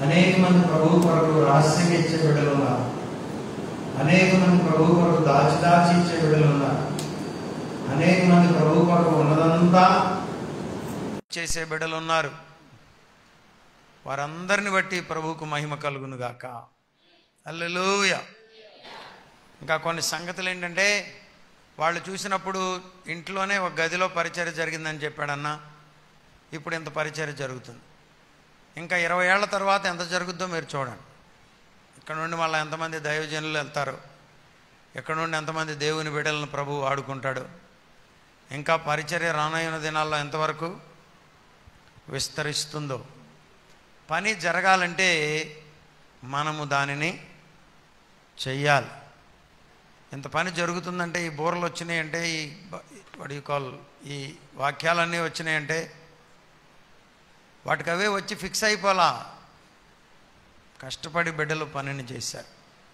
అనేక మంది ప్రభు కొరకు రహస్యంగా ఇచ్చే బిడ్డలు ఉన్నారు అనేక మంది ప్రభు కొరకు దాచి దాచి ఇచ్చే బిడ్డలు ఉన్నారు అనేక మంది ప్రభు కొరకు ఉన్నదంతా చేసే బిడ్డలు ఉన్నారు వారందరిని బట్టి ప్రభువుకు మహిమ కలుగును గాక అల్లెలూయ ఇంకా కొన్ని సంగతులు ఏంటంటే వాళ్ళు చూసినప్పుడు ఇంట్లోనే ఒక గదిలో పరిచర్య జరిగిందని చెప్పాడన్న ఇప్పుడు ఇంత పరిచర్య జరుగుతుంది ఇంకా ఇరవై ఏళ్ల తర్వాత ఎంత జరుగుద్దో మీరు చూడండి ఇక్కడ నుండి మళ్ళీ ఎంతమంది దైవజనులు వెళ్తారు ఇక్కడ నుండి ఎంతమంది దేవుని బిడ్డలను ప్రభు ఆడుకుంటాడు ఇంకా పరిచర్య రానయ్యున్న దినాల్లో ఎంతవరకు విస్తరిస్తుందో పని జరగాలంటే మనము దానిని చెయ్యాలి ఇంత పని జరుగుతుందంటే ఈ బూరలు వచ్చినాయంటే ఈ వడి కాల్ ఈ వాక్యాలన్నీ వచ్చినాయంటే వాటికి అవే వచ్చి ఫిక్స్ అయిపోలా కష్టపడి బిడ్డలు పనిని చేశారు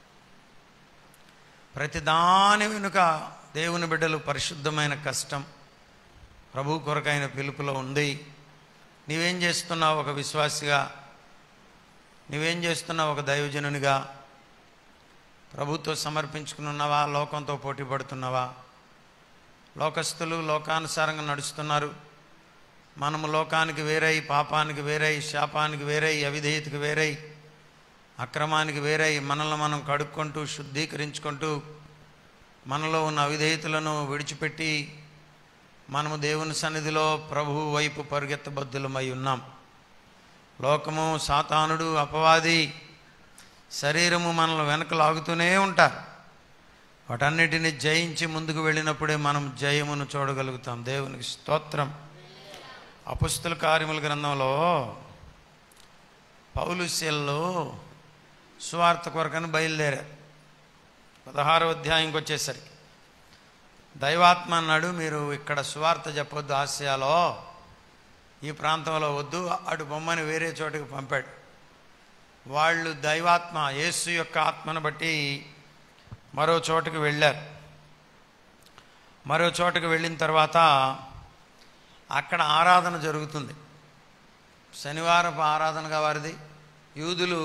ప్రతి దాని వెనుక దేవుని బిడ్డలు పరిశుద్ధమైన కష్టం ప్రభు కొరకైన పిలుపులో ఉంది నీవేం చేస్తున్నావు ఒక విశ్వాసిగా నువ్వేం చేస్తున్నావు ఒక దైవజనునిగా ప్రభుత్వం సమర్పించుకున్నావా లోకంతో పోటీ పడుతున్నావా లోకస్తులు లోకానుసారంగా నడుస్తున్నారు మనము లోకానికి వేరై పాపానికి వేరై శాపానికి వేరై అవిధేయతకి వేరై అక్రమానికి వేరై మనల్ని మనం కడుక్కుంటూ శుద్ధీకరించుకుంటూ మనలో ఉన్న అవిధేయతలను విడిచిపెట్టి మనము దేవుని సన్నిధిలో ప్రభువు వైపు పరుగెత్తబద్దులమై ఉన్నాం లోకము సాతానుడు అపవాది శరీరము మనల్ని వెనక లాగుతూనే ఉంటారు వాటన్నిటిని జయించి ముందుకు వెళ్ళినప్పుడే మనం జయమును చూడగలుగుతాం దేవునికి స్తోత్రం అపుస్తుల కార్యముల గ్రంథంలో పౌలుశీల్లో సువార్త కొరకని బయలుదేరారు పదహారో అధ్యాయంకి వచ్చేసరికి దైవాత్మ అన్నాడు మీరు ఇక్కడ సువార్త చెప్పొద్దు ఆసియాలో ఈ ప్రాంతంలో వద్దు అటు బొమ్మని వేరే చోటుకి పంపాడు వాళ్ళు దైవాత్మ యేసు యొక్క ఆత్మను బట్టి మరో చోటుకు వెళ్ళారు మరో చోటుకు వెళ్ళిన తర్వాత అక్కడ ఆరాధన జరుగుతుంది శనివారపు ఆరాధనగా వారిది యూదులు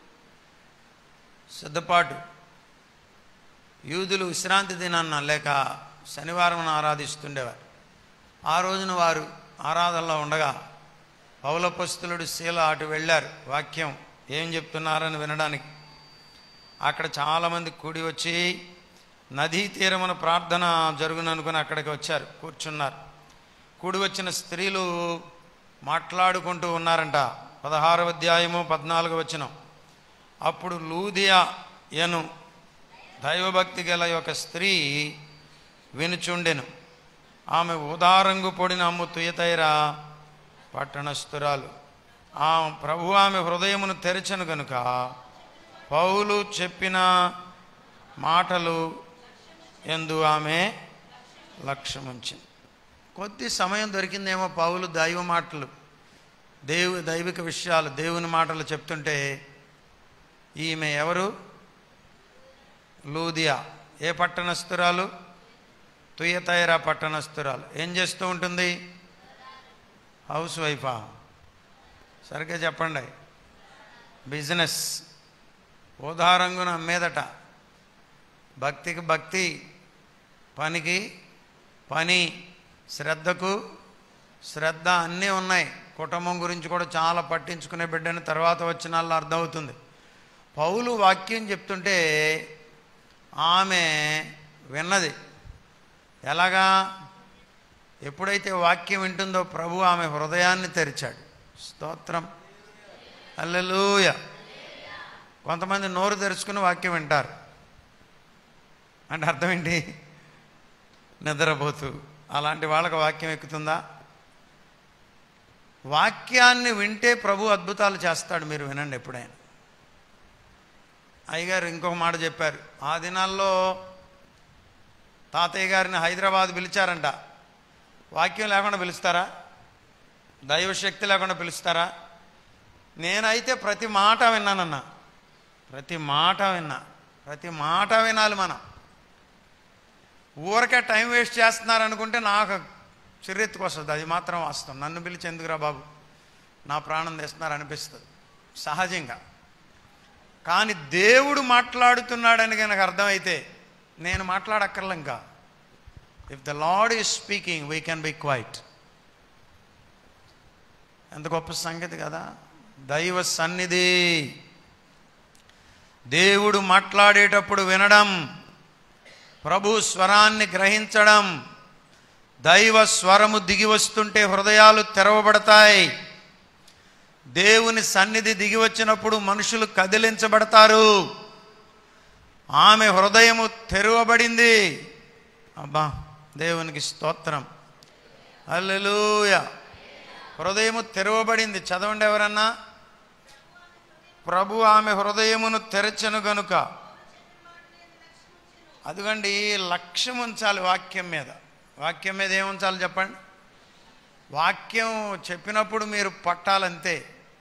సిద్ధపాటు యూదులు విశ్రాంతి దినాన్న లేక శనివారం ఆరాధిస్తుండేవారు ఆ రోజున వారు ఆరాధనలో ఉండగా పౌలపస్తులుడు శీల అటు వెళ్ళారు వాక్యం ఏం చెప్తున్నారని వినడానికి అక్కడ చాలామంది కూడి వచ్చి నదీ తీరమున ప్రార్థన జరుగుననుకుని అక్కడికి వచ్చారు కూర్చున్నారు కూడి వచ్చిన స్త్రీలు మాట్లాడుకుంటూ ఉన్నారంట పదహారవ అధ్యాయము పద్నాలుగు వచనం అప్పుడు లూదియా ఎను దైవభక్తి గల ఒక స్త్రీ వినుచుండెను ఆమె ఉదారంగు పొడిన అమ్ము తుయతైరా పట్టణస్థురాలు ఆ ప్రభు ఆమె హృదయమును తెరచను గనుక పౌలు చెప్పిన మాటలు ఎందు ఆమె లక్ష్యముంచింది కొద్ది సమయం దొరికిందేమో పౌలు దైవ మాటలు దేవు దైవిక విషయాలు దేవుని మాటలు చెప్తుంటే ఈమె ఎవరు లూదియా ఏ పట్టణస్థురాలు తుయతైరా పట్టణస్థురాలు ఏం చేస్తూ ఉంటుంది హౌస్ వైఫా సరిగ్గా చెప్పండి బిజినెస్ ఉదారంగున అమ్మేదట భక్తికి భక్తి పనికి పని శ్రద్ధకు శ్రద్ధ అన్నీ ఉన్నాయి కుటుంబం గురించి కూడా చాలా పట్టించుకునే బిడ్డని తర్వాత వచ్చిన వాళ్ళు అర్థమవుతుంది పౌలు వాక్యం చెప్తుంటే ఆమె విన్నది ఎలాగా ఎప్పుడైతే వాక్యం వింటుందో ప్రభు ఆమె హృదయాన్ని తెరిచాడు స్తోత్రం అల్లెలూయ కొంతమంది నోరు తెరుచుకుని వాక్యం వింటారు అంటే అర్థం ఏంటి నిద్రపోతూ అలాంటి వాళ్ళకి వాక్యం ఎక్కుతుందా వాక్యాన్ని వింటే ప్రభు అద్భుతాలు చేస్తాడు మీరు వినండి ఎప్పుడైనా అయ్యగారు ఇంకొక మాట చెప్పారు ఆ దినాల్లో తాతయ్య గారిని హైదరాబాద్ పిలిచారంట వాక్యం లేకుండా పిలుస్తారా దైవశక్తి లేకుండా పిలుస్తారా నేనైతే ప్రతి మాట విన్నానన్నా ప్రతి మాట విన్నా ప్రతి మాట వినాలి మనం ఊరకే టైం వేస్ట్ చేస్తున్నారు అనుకుంటే నాకు చిరెత్తుకు వస్తుంది అది మాత్రం వాస్తవం నన్ను పిలిచి ఎందుకురా బాబు నా ప్రాణం తెస్తున్నారు అనిపిస్తుంది సహజంగా కానీ దేవుడు మాట్లాడుతున్నాడని కనుక అర్థమైతే నేను మాట్లాడక్కర్లే ఇంకా if the Lord is speaking we can be quiet ఎంత గొప్ప సంగతి కదా దైవ సన్నిధి దేవుడు మాట్లాడేటప్పుడు వినడం ప్రభు స్వరాన్ని గ్రహించడం దైవ స్వరము దిగి వస్తుంటే హృదయాలు తెరవబడతాయి దేవుని సన్నిధి దిగి వచ్చినప్పుడు మనుషులు కదిలించబడతారు ఆమె హృదయము తెరవబడింది అబ్బా దేవునికి స్తోత్రం అల్లెలూయ హృదయము తెరవబడింది చదవండి ఎవరన్నా ప్రభు ఆమె హృదయమును తెరచను గనుక అదిగండి లక్ష్యం ఉంచాలి వాక్యం మీద వాక్యం మీద ఏముంచాలి చెప్పండి వాక్యం చెప్పినప్పుడు మీరు పట్టాలంతే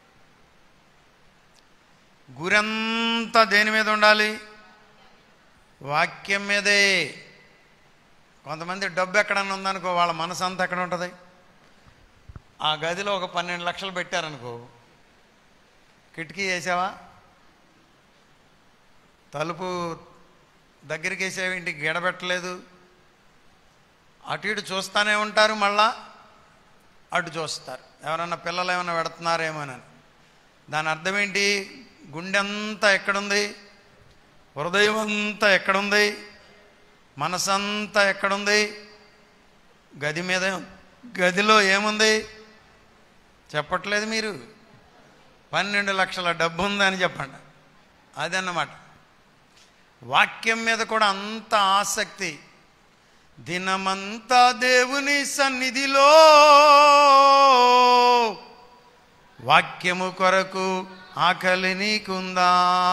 గురంతా దేని మీద ఉండాలి వాక్యం మీదే కొంతమంది డబ్బు ఎక్కడన్నా ఉందనుకో వాళ్ళ మనసు అంతా ఎక్కడ ఉంటుంది ఆ గదిలో ఒక పన్నెండు లక్షలు పెట్టారనుకో కిటికీ వేసావా తలుపు దగ్గరికి వేసావు ఇంటికి గెడబెట్టలేదు అటు ఇటు చూస్తూనే ఉంటారు మళ్ళా అటు చూస్తారు ఎవరన్నా పిల్లలు ఏమైనా పెడుతున్నారేమోనని దాని అర్థం ఏంటి గుండె అంతా ఎక్కడుంది హృదయం అంతా ఎక్కడుంది మనసంతా ఎక్కడుంది గది మీద గదిలో ఏముంది చెప్పట్లేదు మీరు పన్నెండు లక్షల డబ్బు ఉందని చెప్పండి అదన్నమాట వాక్యం మీద కూడా అంత ఆసక్తి దినమంతా దేవుని సన్నిధిలో వాక్యము కొరకు ఆకలి నీకుందా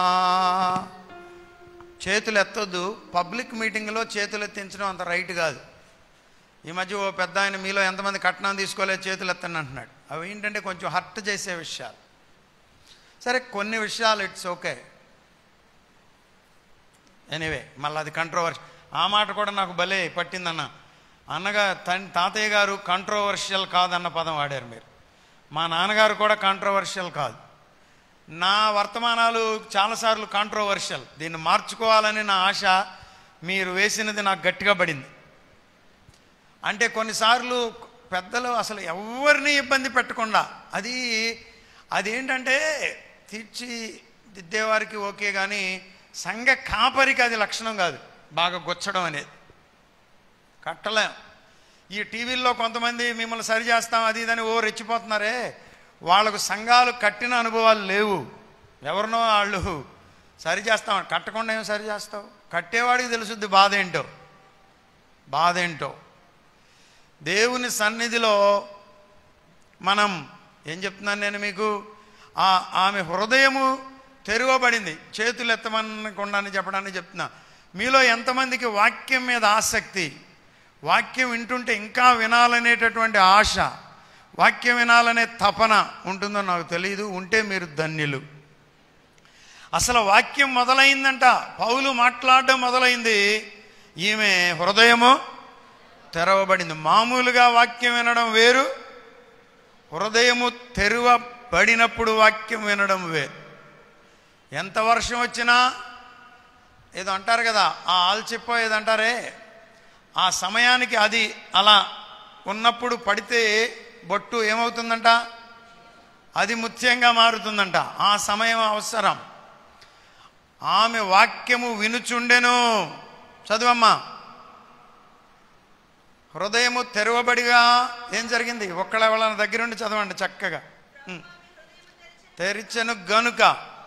చేతులు ఎత్తొద్దు పబ్లిక్ మీటింగ్లో చేతులు ఎత్తించడం అంత రైట్ కాదు ఈ మధ్య ఓ పెద్ద ఆయన మీలో ఎంతమంది కట్నం తీసుకోలేదు చేతులు ఎత్తండి అంటున్నాడు అవి ఏంటంటే కొంచెం హర్ట్ చేసే విషయాలు సరే కొన్ని విషయాలు ఇట్స్ ఓకే ఎనీవే మళ్ళీ అది కంట్రోవర్షి ఆ మాట కూడా నాకు భలే పట్టిందన్న అన్నగా తన్ తాతయ్య గారు కంట్రోవర్షియల్ కాదన్న పదం వాడారు మీరు మా నాన్నగారు కూడా కాంట్రవర్షియల్ కాదు నా వర్తమానాలు చాలాసార్లు కాంట్రోవర్షియల్ దీన్ని మార్చుకోవాలని నా ఆశ మీరు వేసినది నాకు గట్టిగా పడింది అంటే కొన్నిసార్లు పెద్దలు అసలు ఎవరిని ఇబ్బంది పెట్టకుండా అది అదేంటంటే తీర్చి దిద్దేవారికి ఓకే కానీ సంఘ కాపరికి అది లక్షణం కాదు బాగా గుచ్చడం అనేది కట్టలేం ఈ టీవీల్లో కొంతమంది మిమ్మల్ని సరి చేస్తాం అది ఇదని ఓ రెచ్చిపోతున్నారే వాళ్ళకు సంఘాలు కట్టిన అనుభవాలు లేవు ఎవరినో వాళ్ళు సరి చేస్తాం కట్టకుండా ఏం సరి చేస్తావు కట్టేవాడికి తెలుసుద్ది బాధ ఏంటో బాధ ఏంటో దేవుని సన్నిధిలో మనం ఏం చెప్తున్నాను నేను మీకు ఆ ఆమె హృదయము తెరవబడింది చేతులు ఎత్తమనకుండా అని చెప్పడానికి చెప్తున్నా మీలో ఎంతమందికి వాక్యం మీద ఆసక్తి వాక్యం వింటుంటే ఇంకా వినాలనేటటువంటి ఆశ వాక్యం వినాలనే తపన ఉంటుందో నాకు తెలియదు ఉంటే మీరు ధన్యులు అసలు వాక్యం మొదలైందంట పౌలు మాట్లాడడం మొదలైంది ఈమె హృదయము తెరవబడింది మామూలుగా వాక్యం వినడం వేరు హృదయము తెరవబడినప్పుడు వాక్యం వినడం వేరు ఎంత వర్షం వచ్చినా ఏదో అంటారు కదా ఆ ఆల్చిప్ప ఏదో అంటారే ఆ సమయానికి అది అలా ఉన్నప్పుడు పడితే బొట్టు ఏమవుతుందంట అది ముత్యంగా మారుతుందంట ఆ సమయం అవసరం ఆమె వాక్యము వినుచుండెను చదువమ్మా హృదయము తెరవబడిగా ఏం జరిగింది ఒక్కళ్ళ దగ్గరుండి చదవండి చక్కగా ఉం. తెరిచెను గనుక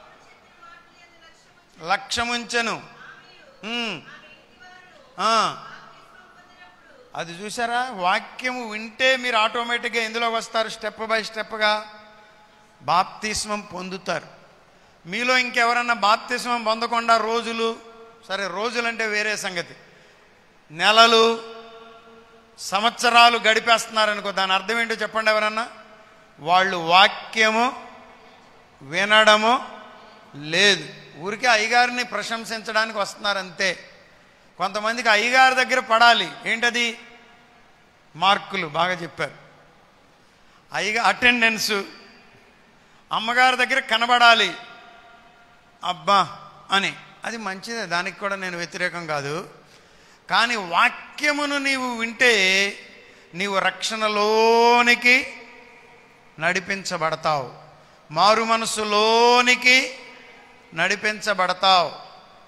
లక్ష్యముంచెను ఉం. ఆ. అది చూసారా వాక్యము వింటే మీరు ఆటోమేటిక్గా ఎందులోకి వస్తారు స్టెప్ బై స్టెప్గా బాప్తిస్మం పొందుతారు మీలో ఇంకెవరన్నా బాప్తిస్మం పొందకుండా రోజులు సరే రోజులంటే వేరే సంగతి నెలలు సంవత్సరాలు గడిపేస్తున్నారనుకో దాని అర్థం ఏంటో చెప్పండి ఎవరన్నా వాళ్ళు వాక్యము వినడము లేదు ఊరికే అయ్యగారిని ప్రశంసించడానికి వస్తున్నారు అంతే కొంతమందికి అయ్యగారి దగ్గర పడాలి ఏంటది మార్కులు బాగా చెప్పారు అయ్యగా అటెండెన్సు అమ్మగారి దగ్గర కనబడాలి అబ్బా అని అది మంచిదే దానికి కూడా నేను వ్యతిరేకం కాదు కానీ వాక్యమును నీవు వింటే నీవు రక్షణలోనికి నడిపించబడతావు మారు మనసులోనికి నడిపించబడతావు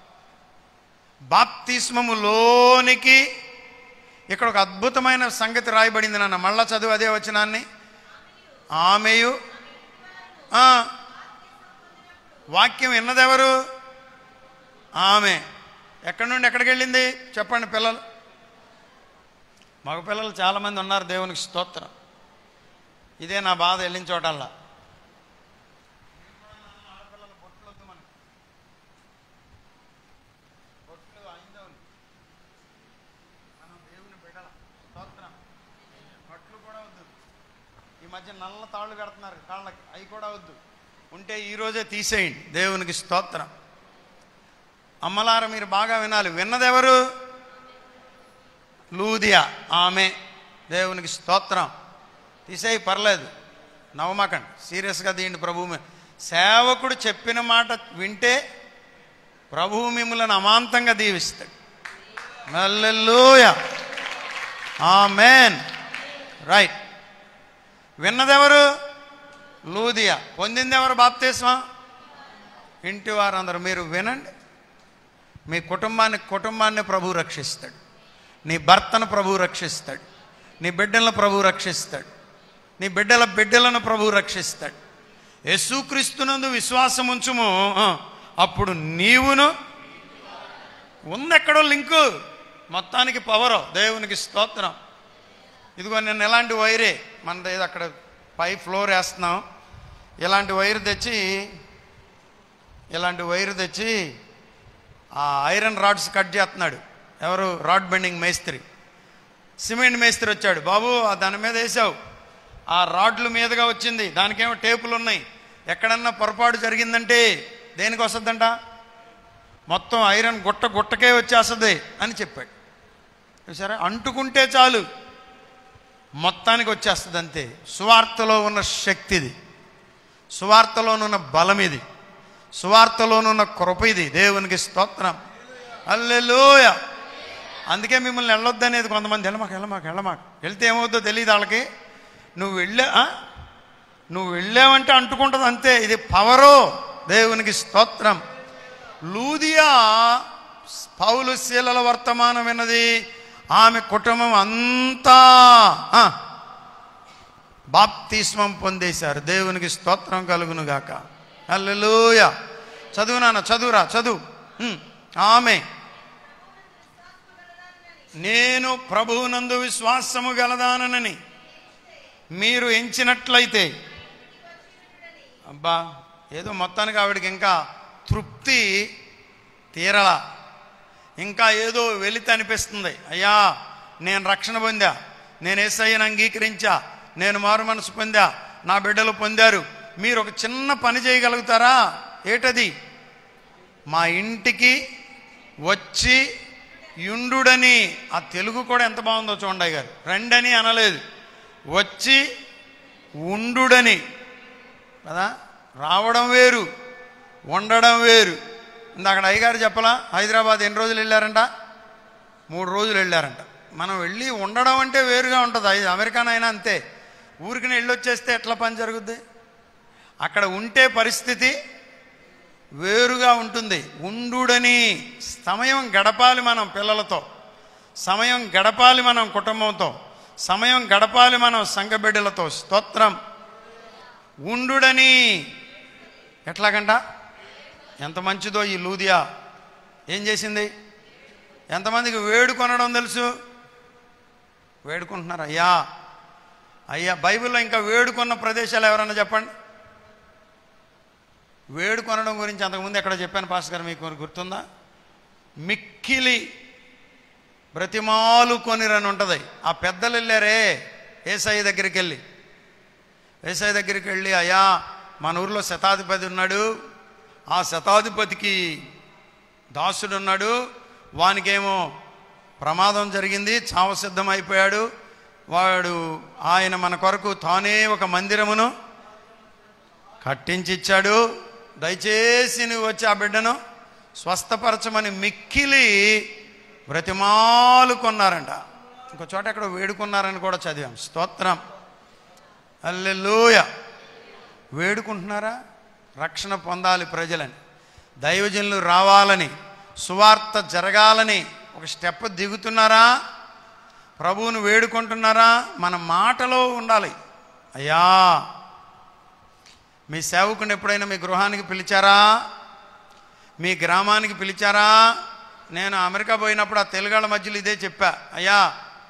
బాప్తిస్మములోనికి ఇక్కడ ఒక అద్భుతమైన సంగతి రాయబడింది నాన్న మళ్ళా చదువు అదే వచనాన్ని ఆమెయు ఆ, వాక్యం విన్నదెవరు ఆమె ఎక్కడి నుండి ఎక్కడికి వెళ్ళింది చెప్పండి పిల్లలు మగ పిల్లలు చాలామంది ఉన్నారు దేవునికి స్తోత్రం ఇదే నా బాధ వెళ్ళిన చోటల్లా ఈ మధ్య నల్ల తాళ్ళు కడుతున్నారు కాళ్ళకి అవి కూడా వద్దు ఉంటే ఈరోజే తీసేయండి దేవునికి స్తోత్రం అమ్మలార మీరు బాగా వినాలి విన్నదెవరు లూదియా ఆమె దేవునికి స్తోత్రం తీసేయి పర్లేదు నవ్వమాకండి సీరియస్గా దీండి ప్రభువు మీ- సేవకుడు చెప్పిన మాట వింటే ప్రభువు మిమ్మల్ని అమాంతంగా దీవిస్తాడు హల్లెలూయ ఆమెన్ రైట్ విన్నదెవరు లూదియా పొందింది ఎవరు బాప్తీస్మా ఇంటి వారందరూ మీరు వినండి మీ కుటుంబాన్ని కుటుంబాన్ని ప్రభు రక్షిస్తాడు నీ భర్తను ప్రభు రక్షిస్తాడు నీ బిడ్డలను ప్రభు రక్షిస్తాడు నీ బిడ్డల బిడ్డలను ప్రభు రక్షిస్తాడు యేసుక్రీస్తునందు విశ్వాసం ఉంచుము ఆ, అప్పుడు నీవును ఉందెక్కడో లింకు మొత్తానికి పవరు దేవునికి స్తోత్రం ఇదిగో నేను ఎలాంటి వైరే మన ఏదో అక్కడ పై ఫ్లోర్ వేస్తున్నాం ఇలాంటి వైర్ తెచ్చి ఇలాంటి వైర్ తెచ్చి ఆ ఐరన్ రాడ్స్ కట్ చేస్తున్నాడు ఎవరు రాడ్ బెండింగ్ మేస్త్రి సిమెంట్ మేస్త్రి వచ్చాడు బాబు ఆ దాని మీద వేసావు ఆ రాడ్ల మీదుగా వచ్చింది దానికేమో టేపులు ఉన్నాయి ఎక్కడన్నా పొరపాటు జరిగిందంటే దేనికి వస్తుందంట మొత్తం ఐరన్ గుట్ట గుట్టకే వచ్చేస్తుంది అని చెప్పాడు చూసారా అంటుకుంటే చాలు మొత్తానికి వచ్చేస్తుంది అంతే సువార్తలో ఉన్న శక్తిది సువార్తలోనున్న బలం ఇది సువార్తలోనున్న కృప ఇది దేవునికి స్తోత్రం అల్లెలోయ అందుకే మిమ్మల్ని వెళ్ళొద్దనేది కొంతమంది వెళ్ళమాక వెళ్ళమాక వెళ్ళమాక వెళ్తే ఏమవుతుందో తెలియదు వాళ్ళకి నువ్వు వెళ్ళా ఆ? నువ్వు వెళ్ళావంటే అంటుకుంటుంది అంతే ఇది పవరు దేవునికి స్తోత్రం లూదియా పౌలు శీలల వర్తమానం విన్నది ఆమె కుటుంబం అంతా ఆ, బాప్తిస్మం పొందేశారు దేవునికి స్తోత్రం కలుగును గాక హల్లెలూయ చదువు నాన్న చదువురా చదువు ఉమ్, ఆమె నేను ప్రభువునందు విశ్వాసము గలదానని మీరు ఎంచినట్లయితే అబ్బా ఏదో మొత్తానికి ఆవిడకి ఇంకా తృప్తి తీరలా ఇంకా ఏదో వెలితి అనిపిస్తుంది అయ్యా నేను రక్షణ పొందా నేను ఏసయ్యను అంగీకరించా నేను మారు మనసు పొందా నా బిడ్డలు పొందారు మీరు ఒక చిన్న పని చేయగలుగుతారా ఏటది మా ఇంటికి వచ్చి యుండుడని ఆ తెలుగు కూడా ఎంత బాగుందో చూడండి గారు రండని అనలేదు వచ్చి ఉండుడని కదా రావడం వేరు ఉండడం వేరు ఇందాక అయ్యగారు చెప్పలా హైదరాబాద్ ఎన్ని రోజులు వెళ్ళారంట మూడు రోజులు వెళ్ళారంట మనం వెళ్ళి ఉండడం అంటే వేరుగా ఉంటుంది అది అమెరికానైనా అంతే ఊరికి వెళ్ళొచ్చేస్తే ఎట్లా పని జరుగుద్ది అక్కడ ఉంటే పరిస్థితి వేరుగా ఉంటుంది ఉండుడని సమయం గడపాలి మనం పిల్లలతో సమయం గడపాలి మనం కుటుంబంతో సమయం గడపాలి మనం సంఘ బిడ్డలతో స్తోత్రం ఉండుడని ఎట్లాగంట ఎంత మంచిదో ఈ లూదియా ఏం చేసింది ఎంతమందికి వేడుకొనడం తెలుసు వేడుకుంటున్నారు అయ్యా అయ్యా బైబిల్లో ఇంకా వేడుకున్న ప్రదేశాలు ఎవరన్నా చెప్పండి వేడుకొనడం గురించి అంతకుముందు ఎక్కడ చెప్పాను పాస్ గారు మీకు గుర్తుందా మిక్కిలి బ్రతిమాలు కొనిరని ఉంటుంది ఆ పెద్దలు వెళ్ళారే ఏసఐ దగ్గరికి వెళ్ళి ఏసఐ దగ్గరికి వెళ్ళి అయ్యా మన ఊర్లో శతాధిపతి ఉన్నాడు ఆ శతాధిపతికి దాసుడు ఉన్నాడు వానికేమో ప్రమాదం జరిగింది చావ సిద్ధమైపోయాడు వాడు ఆయన మన కొరకు తానే ఒక మందిరమును కట్టించి ఇచ్చాడు దయచేసి నువ్వు వచ్చి ఆ బిడ్డను స్వస్థపరచమని మిక్కిలి బ్రతిమాలు కొన్నారంట ఇంకో చోట ఎక్కడ వేడుకున్నారని కూడా చదివాం స్తోత్రం అల్లెలూయ వేడుకుంటున్నారా రక్షణ పొందాలి ప్రజలని దైవజనులు రావాలని సువార్త జరగాలని ఒక స్టెప్ దిగుతున్నారా ప్రభువును వేడుకుంటున్నారా మన మాటలో ఉండాలి అయ్యా మీ సేవకుని ఎప్పుడైనా మీ గృహానికి పిలిచారా మీ గ్రామానికి పిలిచారా నేను అమెరికా పోయినప్పుడు ఆ తెలుగాళ్ళ మధ్యలో ఇదే చెప్పా అయ్యా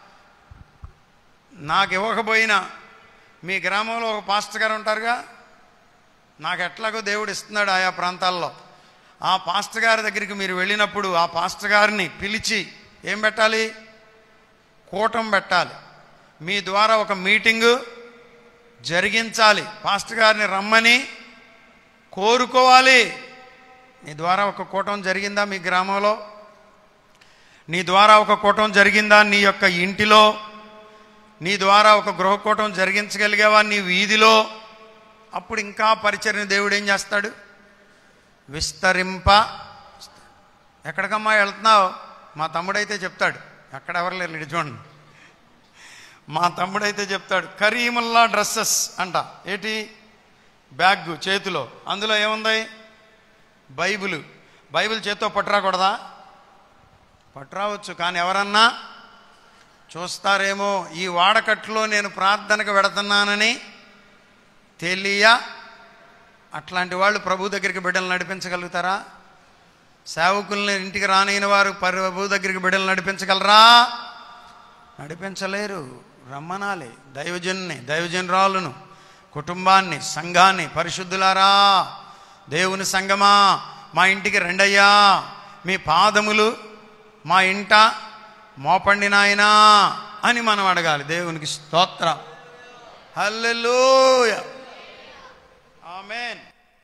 నాకు ఇవ్వకపోయినా మీ గ్రామంలో ఒక పాస్టర్ గారు ఉంటారుగా నాకు ఎట్లాగో దేవుడు ఇస్తున్నాడు ఆయా ప్రాంతాల్లో ఆ పాస్టర్ గారి దగ్గరికి మీరు వెళ్ళినప్పుడు ఆ పాస్టర్ గారిని పిలిచి ఏం పెట్టాలి కూటం పెట్టాలి మీ ద్వారా ఒక మీటింగు జరిగించాలి పాస్టర్ గారిని రమ్మని కోరుకోవాలి నీ ద్వారా ఒక కూటం జరిగిందా మీ గ్రామంలో నీ ద్వారా ఒక కూటం జరిగిందా నీ యొక్క ఇంటిలో నీ ద్వారా ఒక గృహకూటం జరిగించగలిగావా నీ వీధిలో అప్పుడు ఇంకా పరిచర్ని దేవుడు ఏం చేస్తాడు విస్తరింప ఎక్కడికమ్మా వెళ్తున్నావు మా తమ్ముడైతే చెప్తాడు ఎక్కడ ఎవరు లేరు ఇటు చూడండి మా తమ్ముడైతే చెప్తాడు కరీముల్లా డ్రెస్సెస్ అంట ఏంటి బ్యాగ్ చేతిలో అందులో ఏముంది బైబిల్ బైబిల్ చేత్తో పట్టురాకూడదా పట్టురావచ్చు కానీ ఎవరన్నా చూస్తారేమో ఈ వాడకట్లో నేను ప్రార్థనకు వెళుతున్నానని తెలియ అట్లాంటి వాళ్ళు ప్రభు దగ్గరికి బిడ్డలు నడిపించగలుగుతారా సేవకుల్ని ఇంటికి రానైన వారు ప్రభు దగ్గరికి బిడ్డలు నడిపించగలరా నడిపించలేరు రమ్మనాలి దైవజన్ని దైవజనరాలను కుటుంబాన్ని సంఘాన్ని పరిశుద్ధులారా దేవుని సంగమా మా ఇంటికి రెండయ్యా మీ పాదములు మా ఇంట మోపండి నాయనా అని మనం అడగాలి దేవునికి స్తోత్రం హల్లెలూయ ఆమేన్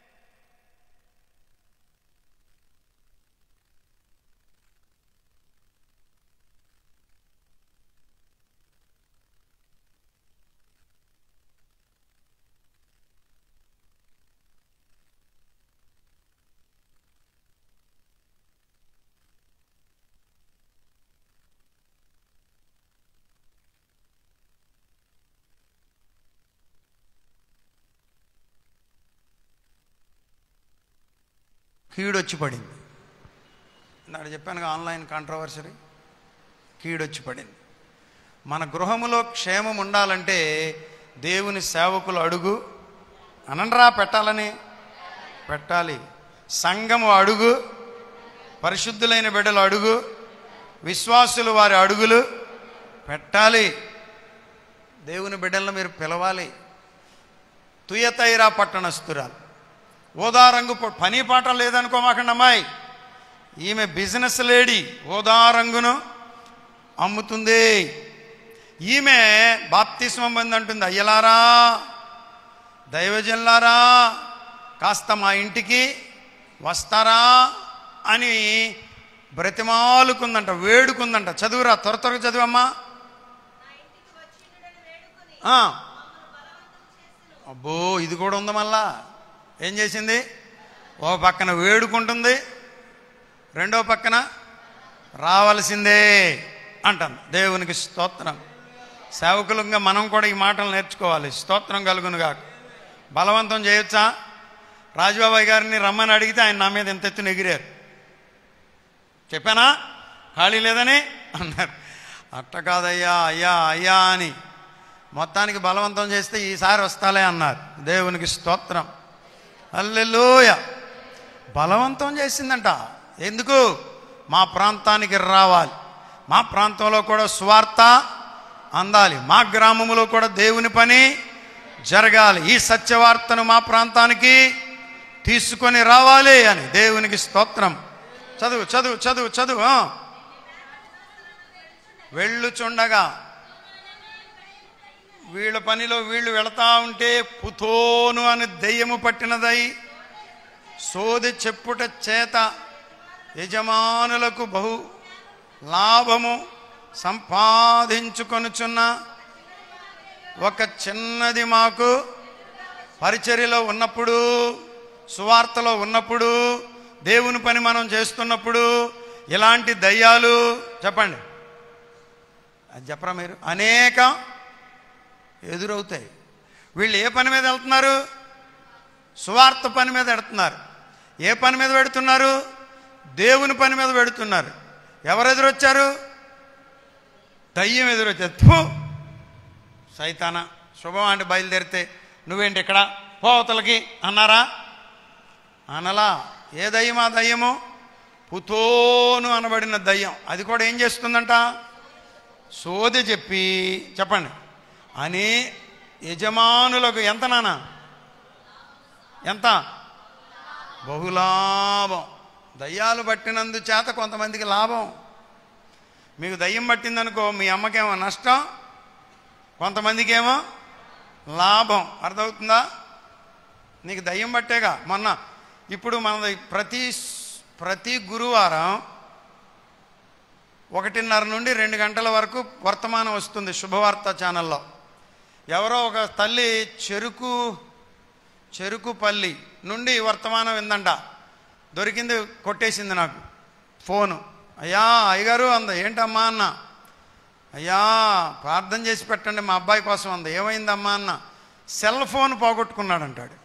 కీడొచ్చి పడింది నాకు చెప్పాను ఆన్లైన్ కాంట్రవర్సరీ కీడొచ్చి పడింది మన గృహములో క్షేమం ఉండాలంటే దేవుని సేవకులు అడుగు అనండ్రా పెట్టాలని పెట్టాలి సంఘము అడుగు పరిశుద్ధులైన బిడ్డలు అడుగు విశ్వాసులు వారి అడుగులు పెట్టాలి దేవుని బిడ్డలను మీరు పిలవాలి తుయతైరా పట్టణస్తురాలు ఓదారంగు ప- పని పాట లేదనుకోమాకండి అమ్మాయి ఈమె బిజినెస్ లేడీ ఓదారంగును అమ్ముతుంది ఈమె బాప్తిస్మం పొంది అంటుంది అయ్యలారా దైవజన్లారా కాస్త మా ఇంటికి వస్తారా అని బ్రతిమాలుకుందంట వేడుకుందంట చదువురా త్వర త్వరగా చదువమ్మా ఆ. అబ్బో ఇది కూడా ఉంది మళ్ళా ఏం చేసింది ఓ పక్కన వేడుకుంటుంది రెండో పక్కన రావలసిందే అంటాను దేవునికి స్తోత్రం సేవకులంగా మనం కూడా ఈ మాటలు నేర్చుకోవాలి స్తోత్రం కలుగునుగా బలవంతం చేయొచ్చా రాజబాబాయ్ గారిని రమ్మని అడిగితే ఆయన నా మీద ఎంత ఎత్తున ఎగిరారు చెప్పానా ఖాళీ లేదని అన్నారు అట్ట కాదయ్యా అయ్యా అయ్యా అని మొత్తానికి బలవంతం చేస్తే ఈసారి వస్తాలే అన్నారు దేవునికి స్తోత్రం అల్లెలోయ బలవంతం చేసిందంట ఎందుకు మా ప్రాంతానికి రావాలి మా ప్రాంతంలో కూడా స్వార్థ అందాలి మా గ్రామంలో కూడా దేవుని పని జరగాలి ఈ సత్యవార్తను మా ప్రాంతానికి తీసుకొని రావాలి అని దేవునికి స్తోత్రం చదువు చదువు చదువు చదువు ఆ. వెళ్ళుచుండగా వీళ్ళ పనిలో వీళ్ళు వెళతా ఉంటే పుతోను అని దెయ్యము పట్టినదై సోది చెప్పుట చేత యజమానులకు బహు లాభము సంపాదించుకొనుచున్న ఒక చిన్నది మాకు పరిచర్యలో ఉన్నప్పుడు సువార్తలో ఉన్నప్పుడు దేవుని పని మనం చేస్తున్నప్పుడు ఇలాంటి దయ్యాలు చెప్పండి అది చెప్పరా మీరు అనేక ఎదురవుతాయి వీళ్ళు ఏ పని మీద వెళ్తున్నారు సువార్త పని మీద పెడుతున్నారు ఏ పని మీద పెడుతున్నారు దేవుని పని మీద పెడుతున్నారు ఎవరు ఎదురొచ్చారు దయ్యం ఎదురొచ్చారు థూ సైతాన శుభం అంటే బయలుదేరితే నువ్వేంటి ఇక్కడ పోవతలకి అన్నారా అనలా ఏ దయ్యం ఆ దయ్యము పుతోను అనబడిన దయ్యం అది కూడా ఏం చేస్తుందంట సోది చెప్పి చెప్పండి అని యజమానులకు ఎంత నానా ఎంత బహులాభం దయ్యాలు పట్టినందు చేత కొంతమందికి లాభం మీకు దయ్యం పట్టిందనుకో మీ అమ్మకేమో నష్టం కొంతమందికేమో లాభం అర్థమవుతుందా నీకు దయ్యం పట్టేగా మొన్న ఇప్పుడు మన ప్రతి ప్రతి గురువారం ఒకటిన్నర నుండి రెండు గంటల వరకు వర్తమానం వస్తుంది శుభవార్త ఛానల్లో ఎవరో ఒక తల్లి చెరుకు చెరుకుపల్లి నుండి వర్తమానం విందంట దొరికింది కొట్టేసింది నాకు ఫోను అయ్యా అయ్యగారు అంద ఏంటమ్మా అన్న అయ్యా ప్రార్థన చేసి పెట్టండి మా అబ్బాయి కోసం అంద ఏమైందమ్మా అన్న సెల్ ఫోన్ పోగొట్టుకున్నాడు అంటాడు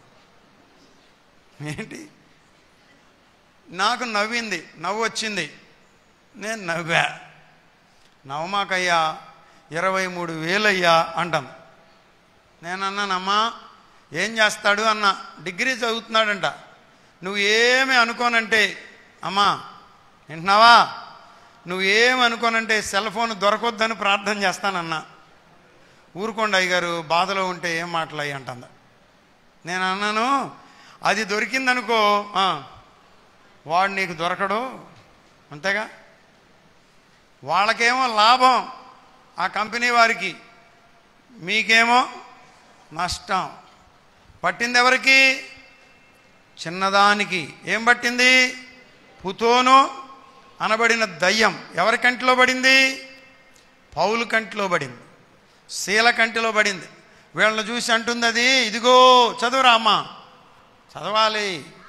ఏంటి నాకు నవ్వింది నవ్వు వచ్చింది నేను నవ్వా నవ్వమాకయ్యా ఇరవై మూడు వేలయ్యా అంటాను నేను అన్నానమ్మా ఏం చేస్తాడు అన్న డిగ్రీ చదువుతున్నాడంట నువ్వు ఏమి అనుకోనంటే అమ్మా వింటున్నావా నువ్వు ఏమి అనుకోనంటే సెల్ ఫోన్ దొరకొద్దని ప్రార్థన చేస్తానన్నా ఊరుకోండి అయ్యగారు బాధలో ఉంటే ఏం మాటలయ్యి అంటుందా నేను అన్నాను అది దొరికిందనుకో ఆ, వాడు నీకు దొరకడు అంతేగా వాళ్ళకేమో లాభం ఆ కంపెనీ వారికి మీకేమో నష్టం పట్టింది ఎవరికి చిన్నదానికి ఏం పట్టింది పుతోను అనబడిన దయ్యం ఎవరి కంటిలో పడింది పౌలు కంటిలో పడింది శీల కంటిలో పడింది వీళ్ళని చూసి అంటుంది అది ఇదిగో చదువురా అమ్మ చదవాలి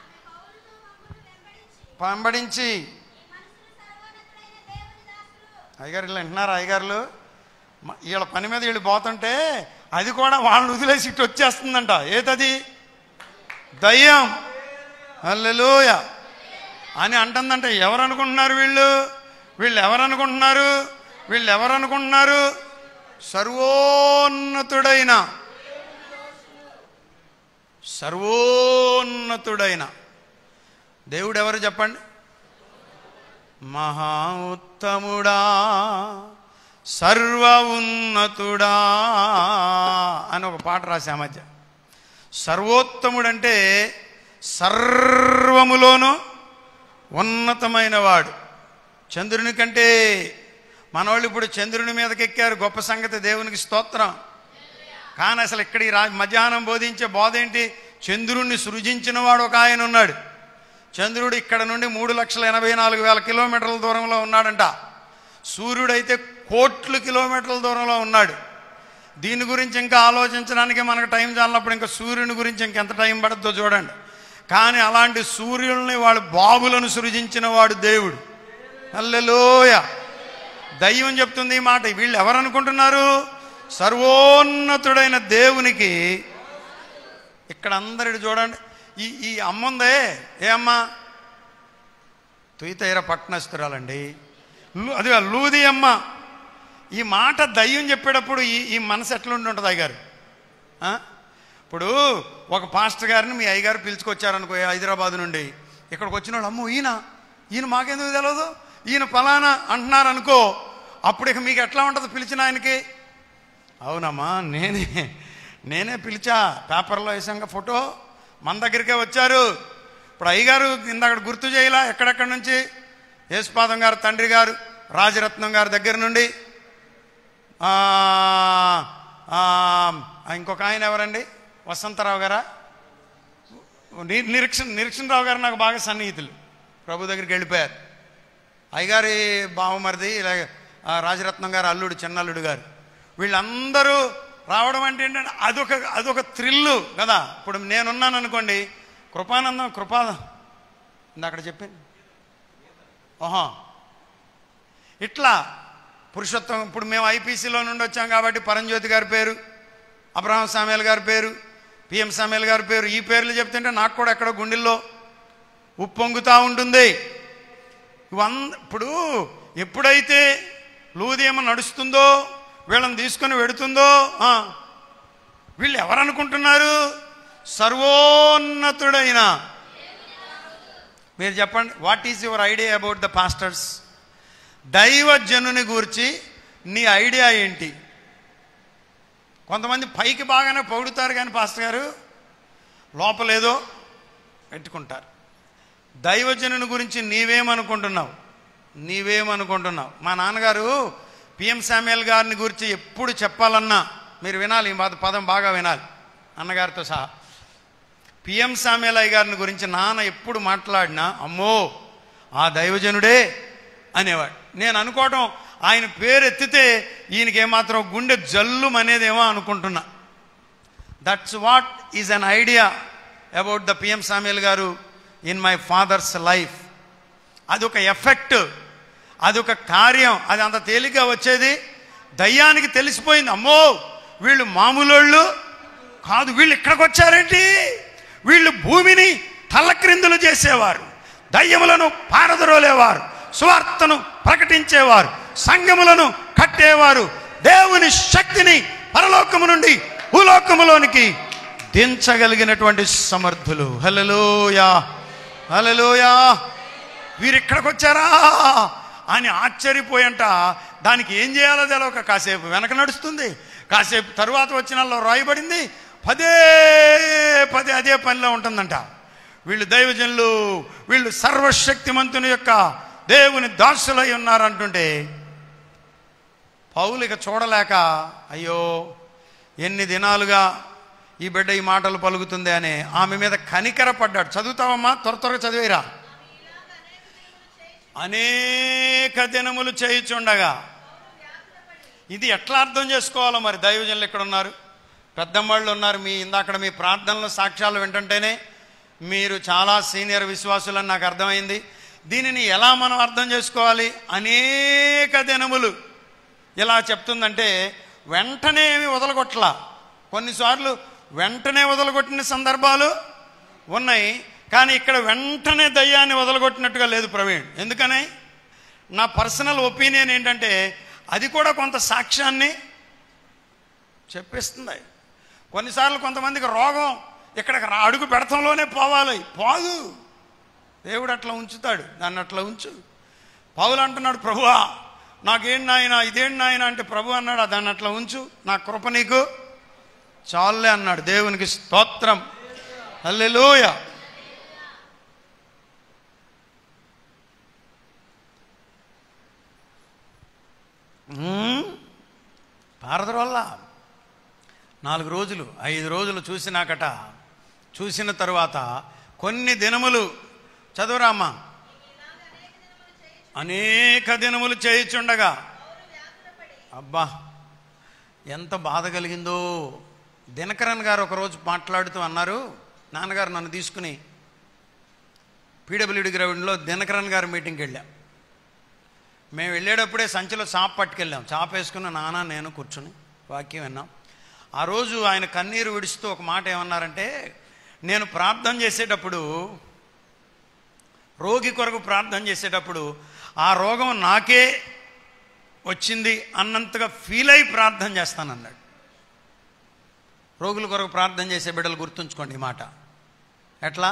పంబడించి అయ్యగారు ఇలా వింటున్నారా అయ్యగారులు మ- వీళ్ళ పని మీద వీళ్ళు పోతుంటే అది కూడా వాళ్ళని వదిలేసి ఇటు వచ్చేస్తుందంట ఏతది దయ్యం అల్లెలూయ అని అంటుందంటే ఎవరు అనుకుంటున్నారు వీళ్ళు వీళ్ళు ఎవరు అనుకుంటున్నారు వీళ్ళు ఎవరు అనుకుంటున్నారు సర్వోన్నతుడైన సర్వోన్నతుడైన దేవుడు ఎవరు చెప్పండి మహా ఉత్తముడా సర్వ ఉన్నతుడా అని ఒక పాట రాసా మధ్య సర్వోత్తముడంటే సర్వములోనూ ఉన్నతమైన వాడు చంద్రుని కంటే మనవాళ్ళు ఇప్పుడు చంద్రుని మీదకి ఎక్కారు గొప్ప సంగతి దేవునికి స్తోత్రం కానీ అసలు ఇక్కడ ఈ రా మధ్యాహ్నం బోధించే బోధ ఏంటి చంద్రుణ్ణి సృజించిన వాడు ఒక ఆయన ఉన్నాడు చంద్రుడు ఇక్కడ నుండి మూడు లక్షల ఎనభై నాలుగు వేల కిలోమీటర్ల దూరంలో ఉన్నాడంట సూర్యుడైతే కోట్ల కిలోమీటర్ల దూరంలో ఉన్నాడు దీని గురించి ఇంకా ఆలోచించడానికి మనకు టైం చాలినప్పుడు ఇంకా సూర్యుని గురించి ఇంకెంత టైం పడుతుందో చూడండి కానీ అలాంటి సూర్యుల్ని వాడు బాబులను సృజించిన వాడు దేవుడు అల్లెలోయ దయ్యం చెప్తుంది ఈ మాట వీళ్ళు ఎవరు అనుకుంటున్నారు సర్వోన్నతుడైన దేవునికి ఇక్కడ అందరిని చూడండి ఈ ఈ అమ్మ ఉందే ఏ అమ్మ తుయితైర పట్టణస్తురాలండి లు- అది లూది అమ్మ ఈ మాట దయ్యం చెప్పేటప్పుడు ఈ ఈ మనసు ఎట్లుండి ఉంటుంది అయ్యగారు ఆ? ఇప్పుడు ఒక పాస్టర్ గారిని మీ అయ్యగారు పిలుచుకొచ్చారనుకో హైదరాబాద్ నుండి ఇక్కడికి వచ్చిన వాళ్ళు అమ్మో ఈయన ఈయన మాకెందుకు తెలియదు ఈయన ఫలానా అంటున్నారనుకో అప్పుడు ఇక మీకు ఎట్లా ఉంటుంది పిలిచిన ఆయనకి అవునమ్మా నేనే నేనే పిలిచా పేపర్లో వేసాక ఫోటో మన దగ్గరికే వచ్చారు ఇప్పుడు అయ్యగారు ఇందాక గుర్తు చేయలా ఎక్కడెక్కడి నుంచి యేసుపాదం గారు తండ్రి గారు రాజరత్నం గారి దగ్గర నుండి ఆ, ఆ, ఇంకొక ఆయన ఎవరండి వసంతరావు గారా ని- నిరీక్షణ నిరీక్షణరావు గారు నాకు బాగా సన్నిహితులు ప్రభు దగ్గరికి వెళ్ళిపోయారు అయ్యగారి బావమరిది ఇలా ఆ, రాజరత్నం గారు అల్లుడు చిన్నల్లుడు గారు వీళ్ళందరూ రావడం అంటే ఏంటంటే అదొక అదొక థ్రిల్లు కదా ఇప్పుడు నేనున్నాను అనుకోండి కృపానందం కృపా ఇందాక చెప్పాను ఓహో ఇట్లా పురుషోత్తం ఇప్పుడు మేము ఐపీసీలో నుండి వచ్చాం కాబట్టి పరంజ్యోతి గారి పేరు అబ్రహం సామేల్ గారి పేరు పిఎం సామేల్ గారి పేరు ఈ పేర్లు చెప్తుంటే నాకు కూడా ఎక్కడో గుండెల్లో ఉప్పొంగుతూ ఉంటుంది ఇవంద ఇప్పుడు ఎప్పుడైతే లూదేమ నడుస్తుందో వీళ్ళని తీసుకొని వెడుతుందో ఆ, వీళ్ళు ఎవరనుకుంటున్నారు సర్వోన్నతుడైన మీరు చెప్పండి what is your idea about the pastors దైవజనుని గురించి నీ ఐడియా ఏంటి కొంతమంది పైకి బాగానే పొగుడుతారు కానీ పాస్టర్ గారు లోపలేదో పెట్టుకుంటారు దైవజనుని గురించి నీవేమనుకుంటున్నావు నీవేమనుకుంటున్నావు మా నాన్నగారు పిఎం శామ్యుల్ గారిని గురించి ఎప్పుడు చెప్పాలన్నా మీరు వినాలి ఈ మాట- పదం బాగా వినాలి అన్నగారితో సహా పిఎం సామ్యాలయ్య గారిని గురించి నాన్న ఎప్పుడు మాట్లాడినా అమ్మో ఆ దైవజనుడే అనేవాడు నేను అనుకోవటం ఆయన పేరు ఎత్తితే ఈయనకి ఏమాత్రం గుండె జల్లుం అనేదేమో అనుకుంటున్నా that's what is an idea about the PM Samuel గారు ఇన్ మై ఫాదర్స్ లైఫ్ అదొక ఎఫెక్ట్ అదొక కార్యం అది అంత తేలిగ్గా వచ్చేది దయ్యానికి తెలిసిపోయింది అమ్మో వీళ్ళు మామూలోళ్ళు కాదు వీళ్ళు ఇక్కడికి వచ్చారేంటి వీళ్ళు భూమిని తల్లక్రిందులు చేసేవారు దయ్యములను పారదరోలేవారు సువార్తను ప్రకటించేవారు సంఘములను కట్టేవారు దేవుని శక్తిని పరలోకము నుండి భూలోకములోనికి దించగలిగినటువంటి సమర్థులు హలలోయా హలలోయా వీరు ఇక్కడికి వచ్చారా అని ఆశ్చర్యపోయంట దానికి ఏం చేయాలో తెలవక కాసేపు వెనక నడుస్తుంది కాసేపు తరువాత వచ్చిన రాయబడింది పదే పదే అదే పనిలో ఉంటుందంట వీళ్ళు దైవజనులు వీళ్ళు సర్వశక్తిమంతుని యొక్క దేవుని దాసులై ఉన్నారంటుంటే పౌలు ఇక చూడలేక అయ్యో ఎన్ని దినాలుగా ఈ బిడ్డ ఈ మాటలు పలుకుతుంది అని ఆమె మీద కనికర పడ్డాడు చదువుతావమ్మా త్వర త్వరగా చదివేరా అనేక దినములు చేయుచుండగా ఇది ఎట్లా అర్థం చేసుకోవాలో మరి దైవజనులు ఇక్కడ ఉన్నారు పెద్దమ్మాళ్ళు ఉన్నారు మీ ఇందాక మీ ప్రార్థనలు సాక్ష్యాలు వింటుంటేనే మీరు చాలా సీనియర్ విశ్వాసులని నాకు అర్థమైంది దీనిని ఎలా మనం అర్థం చేసుకోవాలి అనేక దినములు ఇలా చెప్తుందంటే వెంటనే ఏమి వదలగొట్టలా కొన్నిసార్లు వెంటనే వదలగొట్టిన సందర్భాలు ఉన్నాయి కానీ ఇక్కడ వెంటనే దయ్యాన్ని వదలగొట్టినట్టుగా లేదు ప్రవీణ్ ఎందుకని నా పర్సనల్ ఒపీనియన్ ఏంటంటే అది కూడా కొంత సాక్ష్యాన్ని చెప్పిస్తుంది కొన్నిసార్లు కొంతమందికి రోగం ఇక్కడ అడుగు పెడతంలోనే పోవాలి పోదు దేవుడు అట్లా ఉంచుతాడు దాన్ని అట్లా ఉంచు పౌలు అంటున్నాడు ప్రభువా నాకేం నాయన ఇదేం నాయన అంటే ప్రభు అన్నాడు దాన్ని అట్లా ఉంచు నా కృప నీకు చాలే అన్నాడు దేవునికి స్తోత్రం హల్లెలూయ పారదరు వల్ల నాలుగు రోజులు ఐదు రోజులు చూసినాకట చూసిన తరువాత కొన్ని దినములు చదువురామ్మా అనేక దినములు చేయుచుండగా అబ్బా ఎంత బాధ కలిగిందో దినకరన్ గారు ఒకరోజు మాట్లాడుతూ అన్నారు నాన్నగారు నన్ను తీసుకుని పీడబ్ల్యూడి గ్రౌండ్లో దినకరన్ గారి మీటింగ్కి వెళ్ళాం మేము వెళ్ళేటప్పుడే సంచిలో చాప పట్టుకెళ్ళాం చాప వేసుకున్న నాన్న నేను కూర్చుని వాక్యం విన్నాం ఆ రోజు ఆయన కన్నీరు విడుస్తూ ఒక మాట ఏమన్నారంటే నేను ప్రార్థన చేసేటప్పుడు రోగి కొరకు ప్రార్థన చేసేటప్పుడు ఆ రోగం నాకే వచ్చింది అన్నంతగా ఫీల్ అయి ప్రార్థన చేస్తానన్నాడు రోగుల కొరకు ప్రార్థన చేసే బిడ్డలు గుర్తుంచుకోండి ఈ మాట ఎట్లా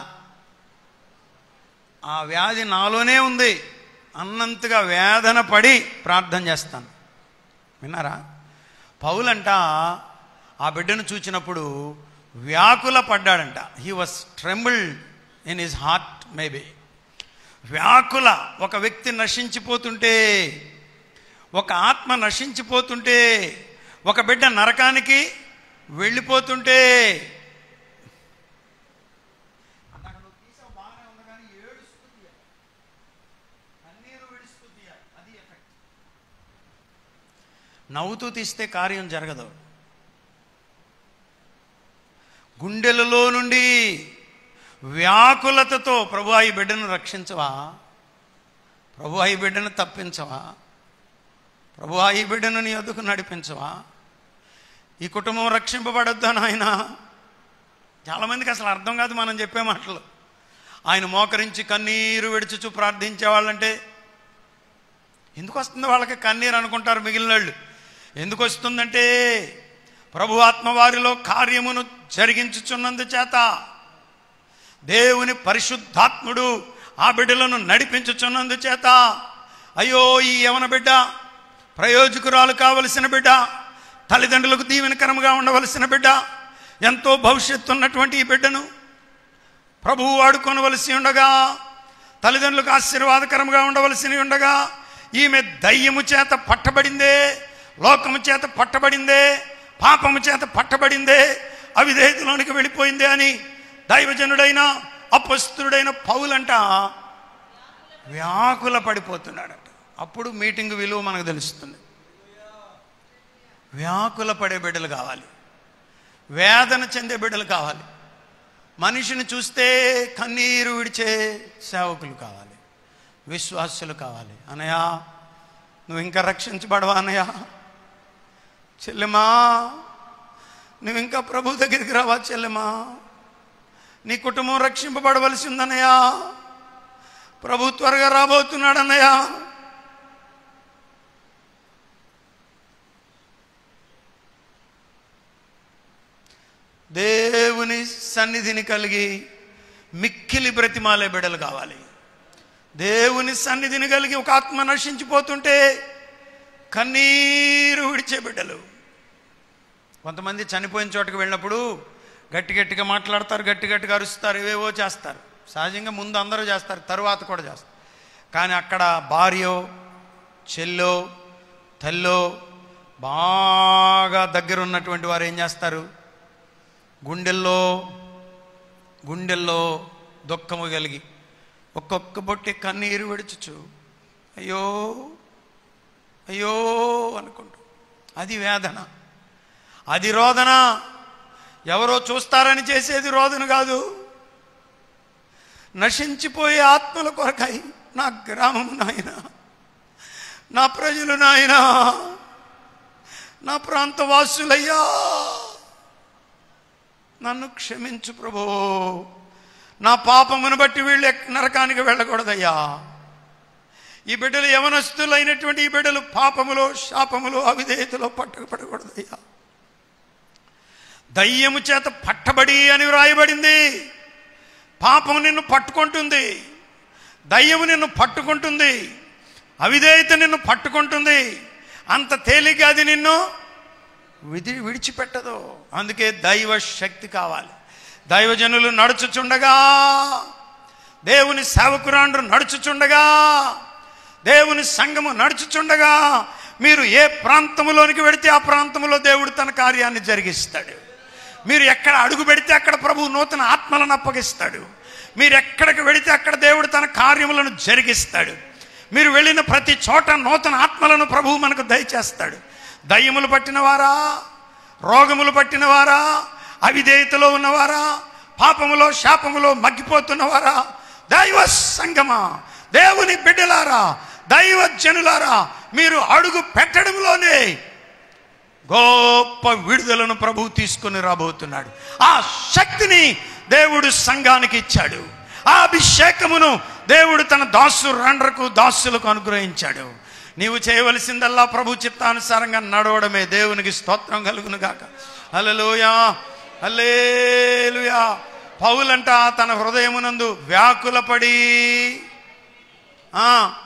ఆ వ్యాధి నాలోనే ఉంది అన్నంతగా వేదన పడి ప్రార్థన చేస్తాను విన్నారా పౌలంట ఆ బిడ్డను చూచినప్పుడు వ్యాకుల పడ్డాడంట he was trembled in his heart maybe వ్యాకుల ఒక వ్యక్తి నశించిపోతుంటే ఒక ఆత్మ నశించిపోతుంటే ఒక బిడ్డ నరకానికి వెళ్ళిపోతుంటే నవ్వుతూ తీస్తే కార్యం జరగదు గుండెలలో నుండి వ్యాకులతతో ప్రభు ఈ బిడ్డను రక్షించవా ప్రభు ఈ బిడ్డను తప్పించవా ప్రభు ఈ బిడ్డను నీ వద్దకు నడిపించవా ఈ కుటుంబం రక్షింపబడొద్దా నాయన చాలామందికి అసలు అర్థం కాదు మనం చెప్పే మాటలు ఆయన మోకరించి కన్నీరు విడిచుచు ప్రార్థించే వాళ్ళంటే ఎందుకు వస్తుంది వాళ్ళకి కన్నీరు అనుకుంటారు మిగిలిన వాళ్ళు ఎందుకు వస్తుందంటే ప్రభు ఆత్మ వారిలో కార్యమును జరిగించుచున్నందు చేత దేవుని పరిశుద్ధాత్ముడు ఆ బిడ్డలను నడిపించుచున్నందు చేత అయ్యో ఈ యవన బిడ్డ ప్రయోజకురాలు కావలసిన బిడ్డ తల్లిదండ్రులకు దీవెనకరముగా ఉండవలసిన బిడ్డ ఎంతో భవిష్యత్తు ఉన్నటువంటి ఈ బిడ్డను ప్రభువు వాడుకొనవలసి ఉండగా తల్లిదండ్రులకు ఆశీర్వాదకరంగా ఉండవలసి ఉండగా ఈమె దయ్యము చేత పట్టబడిందే లోకము చేత పట్టబడిందే పాపము చేత పట్టబడిందే అవిధేయతలోనికి వెళ్ళిపోయిందే అని దైవజనుడైన అపస్తుడైన పౌలంట వ్యాకుల పడిపోతున్నాడట అప్పుడు మీటింగ్ విలువ మనకు తెలుస్తుంది వ్యాకుల పడే బిడ్డలు కావాలి వేదన చెందే బిడ్డలు కావాలి మనిషిని చూస్తే కన్నీరు విడిచే సేవకులు కావాలి విశ్వాసులు కావాలి అనయ్య నువ్వు ఇంకా రక్షించబడవా అనయ్య చెల్లెమా నువ్వు ఇంకా ప్రభు దగ్గరికి రావా చెల్లెమా నీ కుటుంబం రక్షింపబడవలసి ఉందన్నయ్యా ప్రభు త్వరగా రాబోతున్నాడు అన్నయ్య దేవుని సన్నిధిని కలిగి మిక్కిలి బ్రతిమాలే బిడలు కావాలి దేవుని సన్నిధిని కలిగి ఒక ఆత్మ నశించిపోతుంటే కన్నీరు విడిచే బిడ్డలు కొంతమంది చనిపోయిన చోటకి వెళ్ళినప్పుడు గట్టి గట్టిగా మాట్లాడతారు గట్టి గట్టిగా అరుస్తారు ఏవేవో చేస్తారు సహజంగా ముందు అందరూ చేస్తారు తరువాత కూడా చేస్తారు కానీ అక్కడ భార్యో చెల్లో తల్లో బాగా దగ్గర ఉన్నటువంటి వారు ఏం చేస్తారు గుండెల్లో గుండెల్లో దుఃఖము కలిగి ఒక్కొక్క బొట్టి కన్నీరు విడుచుచు అయ్యో అయ్యో అనుకుంటూ అది వేదన అది రోదన ఎవరో చూస్తారని చేసేది రోదన కాదు నశించిపోయే ఆత్మల కొరకై నా గ్రామము నాయన నా ప్రజలు నాయన నా ప్రాంత వాసులయ్యా నన్ను క్షమించు ప్రభో నా పాపమును బట్టి వీళ్ళు ఎక్- నరకానికి వెళ్ళకూడదయ్యా ఈ బిడ్డలు యవనస్తులైనటువంటి ఈ బిడ్డలు పాపములో శాపములో అవిధేయతలో పట్టకపడకూడదయ్యా దయ్యము చేత పట్టబడి అని వ్రాయబడింది పాపం నిన్ను పట్టుకుంటుంది దయ్యము నిన్ను పట్టుకుంటుంది అవిధేయత నిన్ను పట్టుకుంటుంది అంత తేలిగ్గా అది నిన్ను విధి విడిచిపెట్టదు అందుకే దైవ శక్తి కావాలి దైవజనులు నడుచుచుండగా దేవుని సేవకురాండ్రు నడుచుచుండగా దేవుని సంఘము నడుచుచుండగా మీరు ఏ ప్రాంతములోనికి వెడితే ఆ ప్రాంతంలో దేవుడు తన కార్యాన్ని జరిగిస్తాడు మీరు ఎక్కడ అడుగు పెడితే అక్కడ ప్రభు నూతన ఆత్మలను అప్పగిస్తాడు మీరు ఎక్కడికి వెడితే అక్కడ దేవుడు తన కార్యములను జరిగిస్తాడు మీరు వెళ్ళిన ప్రతి చోట నూతన ఆత్మలను ప్రభువు మనకు దయచేస్తాడు దయ్యములు పట్టిన వారా రోగములు పట్టిన వారా అవిధేయతలో ఉన్నవారా పాపములో శాపములో మగ్గిపోతున్నవారా దైవ సంగమా దేవుని బిడ్డలారా దైవ జనులారా మీరు అడుగు పెట్టడంలోనే గొప్ప విడుదలను ప్రభువు తీసుకుని రాబోతున్నాడు ఆ శక్తిని దేవుడు సంఘానికి ఇచ్చాడు ఆ అభిషేకమును దేవుడు తన దాసు రండ్రకు దాసులకు అనుగ్రహించాడు నీవు చేయవలసిందల్లా ప్రభు చిత్తానుసారంగా నడవడమే దేవునికి స్తోత్రం కలుగును గాక హల్లెలూయా హల్లేలుయా పౌలంట తన హృదయమునందు వ్యాకులపడి ఆ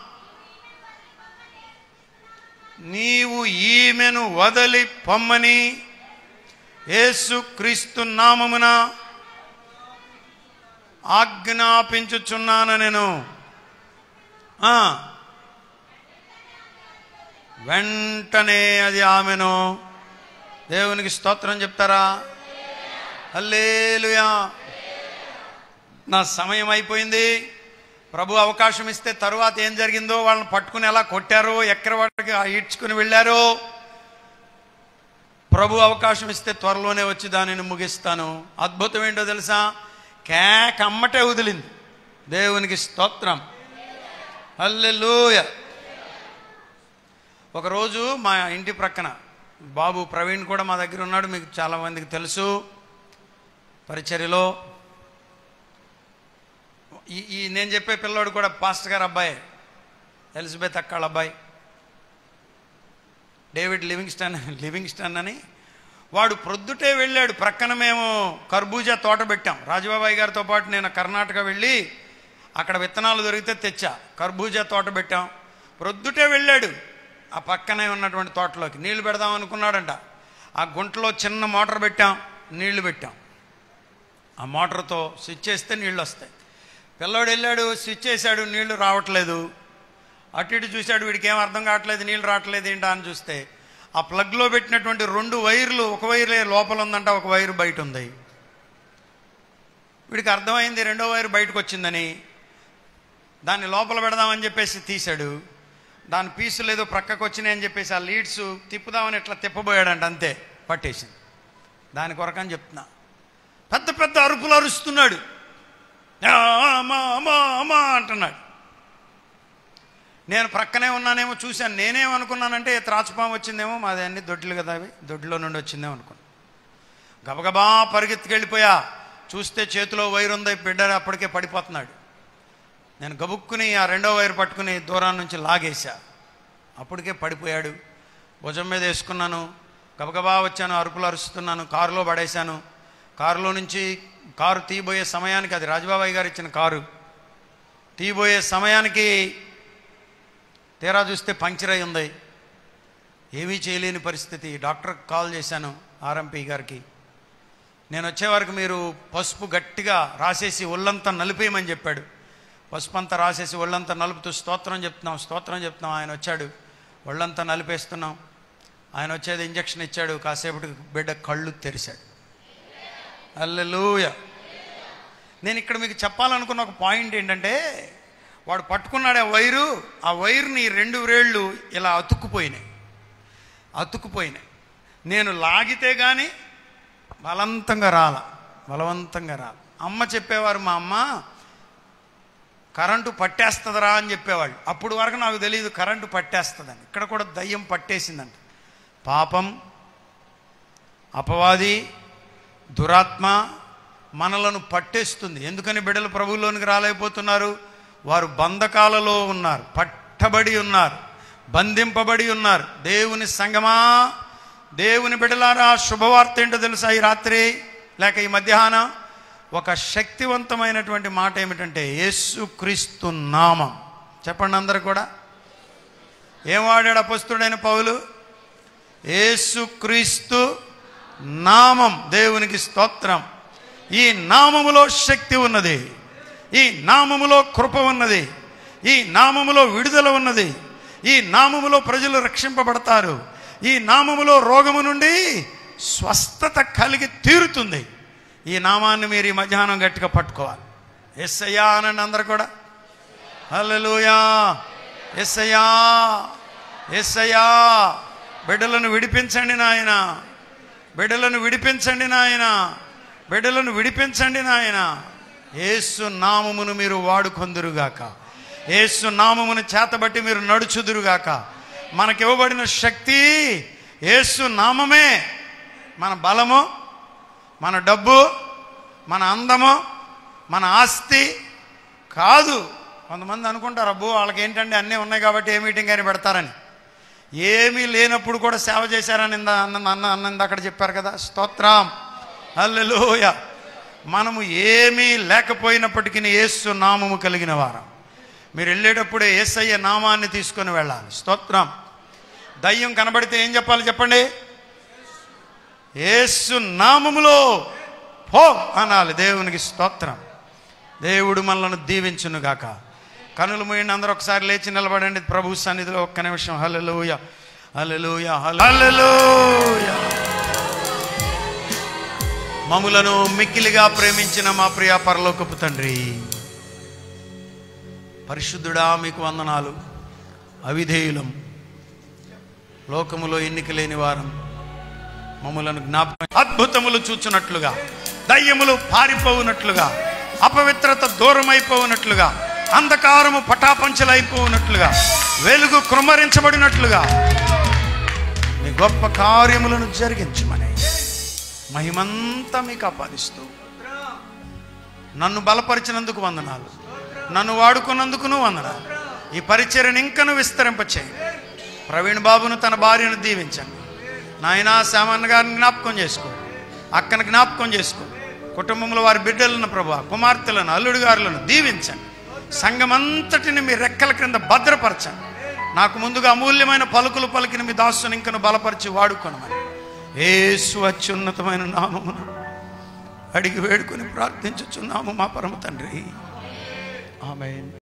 నీవు ఈమెను వదలి పొమ్మని యేసు క్రీస్తు నామమున ఆజ్ఞాపించుచున్నాను నేను ఆ, వెంటనే అది ఆమెను దేవునికి స్తోత్రం చెప్తారా హల్లేలుయా నా సమయం అయిపోయింది ప్రభు అవకాశం ఇస్తే తరువాత ఏం జరిగిందో వాళ్ళని పట్టుకుని ఎలా కొట్టారో ఎక్కడ వాడికి ఈడ్చుకుని వెళ్ళారో ప్రభు అవకాశం ఇస్తే త్వరలోనే వచ్చి దానిని ముగిస్తాను అద్భుతం ఏంటో తెలుసా కేక అమ్మటే వదిలింది దేవునికి స్తోత్రం హల్లెలూయ ఒకరోజు మా ఇంటి ప్రక్కన బాబు ప్రవీణ్ కూడా మా దగ్గర ఉన్నాడు మీకు చాలా మందికి తెలుసు పరిచర్యలో ఈ ఈ నేను చెప్పే పిల్లోడు కూడా పాస్టర్ గారు అబ్బాయి ఎలిజబెత్ అక్కాళ్ళ అబ్బాయి డేవిడ్ లివింగ్స్టన్ లివింగ్స్టన్ అని వాడు ప్రొద్దుటే వెళ్ళాడు ప్రక్కన మేము కర్బూజా తోట పెట్టాం రాజబాబాయి గారితో పాటు నేను కర్ణాటక వెళ్ళి అక్కడ విత్తనాలు దొరికితే తెచ్చా కర్బూజా తోట పెట్టాం ప్రొద్దుటే వెళ్ళాడు ఆ పక్కనే ఉన్నటువంటి తోటలోకి నీళ్లు పెడదాం అనుకున్నాడంట ఆ గుంటలో చిన్న మోటార్ పెట్టాం నీళ్లు పెట్టాం ఆ మోటార్తో స్విచ్ చేస్తే నీళ్ళు వస్తాయి పిల్లోడు వెళ్ళాడు స్విచ్ చేశాడు నీళ్లు రావట్లేదు అటు ఇటు చూశాడు వీడికి ఏం అర్థం కావట్లేదు నీళ్ళు రావట్లేదు ఏంటా అని చూస్తే ఆ ప్లగ్లో పెట్టినటువంటి రెండు వైర్లు ఒక వైర్ లోపల ఉందంట ఒక వైర్ బయట ఉంది వీడికి అర్థమైంది రెండో వైర్ బయటకు వచ్చిందని దాన్ని లోపల పెడదామని చెప్పేసి తీశాడు దాని పీసులు ఏదో ప్రక్కకు వచ్చినాయి అని చెప్పేసి ఆ లీడ్స్ తిప్పుదామని ఇట్లా తిప్పబోయాడంట అంతే పట్టేసింది దాని కొరకని చెప్తున్నా పెద్ద పెద్ద అరుపులు అరుస్తున్నాడు "ఆ, అమ్మా అమ్మా అమ్మా అంటున్నాడు నేను ప్రక్కనే ఉన్నానేమో చూశాను నేనేమనుకున్నానంటే త్రాచుపాము వచ్చిందేమో మాది అన్ని దొడ్లు కదా అవి దొడ్లో నుండి వచ్చిందేమో అనుకున్నాను గబగబా పరిగెత్తుకెళ్ళిపోయా చూస్తే చేతిలో వైర్ ఉంది బిడ్డ అప్పటికే పడిపోతున్నాడు నేను గబుక్కుని ఆ రెండో వైర్ పట్టుకుని దూరం నుంచి లాగేశా అప్పటికే పడిపోయాడు భుజం మీద వేసుకున్నాను గబగబా వచ్చాను అరుపులు అరుస్తున్నాను కారులో పడేశాను కారులో నుంచి కారు తీయబోయే సమయానికి అది రాజబాబాయి గారు ఇచ్చిన కారు తీయబోయే సమయానికి తీరా చూస్తే పంక్చర్ అయి ఉంది ఏమీ చేయలేని పరిస్థితి డాక్టర్కి కాల్ చేశాను ఆర్ఎంపీ గారికి నేను వచ్చే వరకు మీరు పసుపు గట్టిగా రాసేసి ఒళ్ళంతా నలిపేయమని చెప్పాడు పసుపు అంతా రాసేసి ఒళ్ళంతా నలుపుతూ స్తోత్రం చెప్తున్నాం స్తోత్రం చెప్తున్నాం ఆయన వచ్చాడు ఒళ్ళంతా నలిపేస్తున్నాం ఆయన వచ్చేది ఇంజక్షన్ ఇచ్చాడు కాసేపటికి బిడ్డ కళ్ళు తెరిశాడు అల్లెలూయ నేను ఇక్కడ మీకు చెప్పాలనుకున్న ఒక పాయింట్ ఏంటంటే వాడు పట్టుకున్నాడు ఆ వైరు ఆ వైరుని రెండు వేళ్ళు ఇలా అతుక్కుపోయినాయి అతుక్కుపోయినాయి నేను లాగితే కానీ బలవంతంగా రాల బలవంతంగా రాల అమ్మ చెప్పేవారు మా అమ్మ కరెంటు పట్టేస్తుందిరా అని చెప్పేవాళ్ళు అప్పుడు వరకు నాకు తెలియదు కరెంటు పట్టేస్తుందని ఇక్కడ కూడా దయ్యం పట్టేసిందంట పాపం అపవాది దురాత్మ మనలను పట్టేస్తుంది ఎందుకని బిడ్డలు ప్రభువులోనికి రాలేకపోతున్నారు వారు బంధకాలలో ఉన్నారు పట్టబడి ఉన్నారు బంధింపబడి ఉన్నారు దేవుని సంగమా దేవుని బిడ్డలారా శుభవార్త ఏంటో తెలుసా ఈ రాత్రి లేక ఈ మధ్యాహ్నం ఒక శక్తివంతమైనటువంటి మాట ఏమిటంటే యేసుక్రీస్తు నామం చెప్పండి అందరు కూడా ఏం వాడాడు అపస్తుడైన పౌలు యేసుక్రీస్తు నామం దేవునికి స్తోత్రం ఈ నామములో శక్తి ఉన్నది ఈ నామములో కృప ఉన్నది ఈ నామములో విడుదల ఉన్నది ఈ నామములో ప్రజలు రక్షింపబడతారు ఈ నామములో రోగము నుండి స్వస్థత కలిగి తీరుతుంది ఈ నామాన్ని మీరు ఈ మధ్యాహ్నం గట్టిగా పట్టుకోవాలి ఎస్సయ్యా అనండి అందరు కూడా హల్లెలూయా ఎస్సయ్యా ఎస్సయ్యా బిడ్డలను విడిపించండి నాయన బిడ్డలను విడిపించండి నాయన బిడ్డలను విడిపించండి నాయన ఏసు నామమును మీరు వాడుకొందురుగాక ఏసు నామమును చేతబట్టి మీరు నడుచుదురుగాక మనకివ్వబడిన శక్తి ఏసు నామమే మన బలము మన డబ్బు మన అందము మన ఆస్తి కాదు కొంతమంది అనుకుంటారు అబ్బో వాళ్ళకి ఏంటంటే అన్నీ ఉన్నాయి కాబట్టి ఏ మీటింగ్ అని పెడతారని ఏమీ లేనప్పుడు కూడా సేవ చేశారని ఇందా అన్న అన్న అన్నది అక్కడ చెప్పారు కదా స్తోత్రం హల్లెలూయ మనము ఏమీ లేకపోయినప్పటికీ యేసు నామము కలిగిన వారం మీరు వెళ్ళేటప్పుడే ఏసయ్య నామాన్ని తీసుకొని వెళ్ళాలి స్తోత్రం దయ్యం కనబడితే ఏం చెప్పాలి చెప్పండి యేసు నామములో పో అనాలి దేవునికి స్తోత్రం దేవుడు మనలను దీవించునుగాక కనులు మూయండి అందరూ ఒకసారి లేచి నిలబడండి ప్రభు సన్నిధిలో ఒక్క నిమిషం హల్లెలూయ హల్లెలూయ హల్లెలూయ మములను మిక్కిలిగా ప్రేమించిన మా ప్రియ పరలోకపు తండ్రి పరిశుద్ధుడా మీకు వందనాలు అవిధేయులం లోకములో ఎన్నిక లేని వారం మమ్మలను జ్ఞాపకం అద్భుతములు చూచున్నట్లుగా దయ్యములు పారిపోవునట్లుగా అపవిత్రత దూరమైపోవునట్లుగా అంధకారము పటాపంచలైపోవునట్లుగా వెలుగు కృమ్మరించబడినట్లుగా మీ గొప్ప కార్యములను జరిగించమని మహిమంతా మీకు ఆపాదిస్తూ నన్ను బలపరిచినందుకు వందనాలు నన్ను వాడుకున్నందుకును వందనాలు ఈ పరిచర్యను ఇంకను విస్తరింపచేయండి ప్రవీణ్ బాబును తన భార్యను దీవించండి నాయన శ్యామన్న గారిని జ్ఞాపకం చేసుకో అక్కను జ్ఞాపకం చేసుకో కుటుంబంలో వారి బిడ్డలను ప్రభా కుమార్తెలను అల్లుడు గారులను దీవించండి సంఘమంతటిని మీ రెక్కల క్రింద భద్రపరచండి నాకు ముందుగా అమూల్యమైన పలుకులు పలికిన మీ దాసుని ఇంకను బలపరిచి వాడుకొనమని ఏసు అత్యున్నతమైన నామమున అడిగి వేడుకొని ప్రార్థించుచున్నాము మా పరమ తండ్రి ఆమె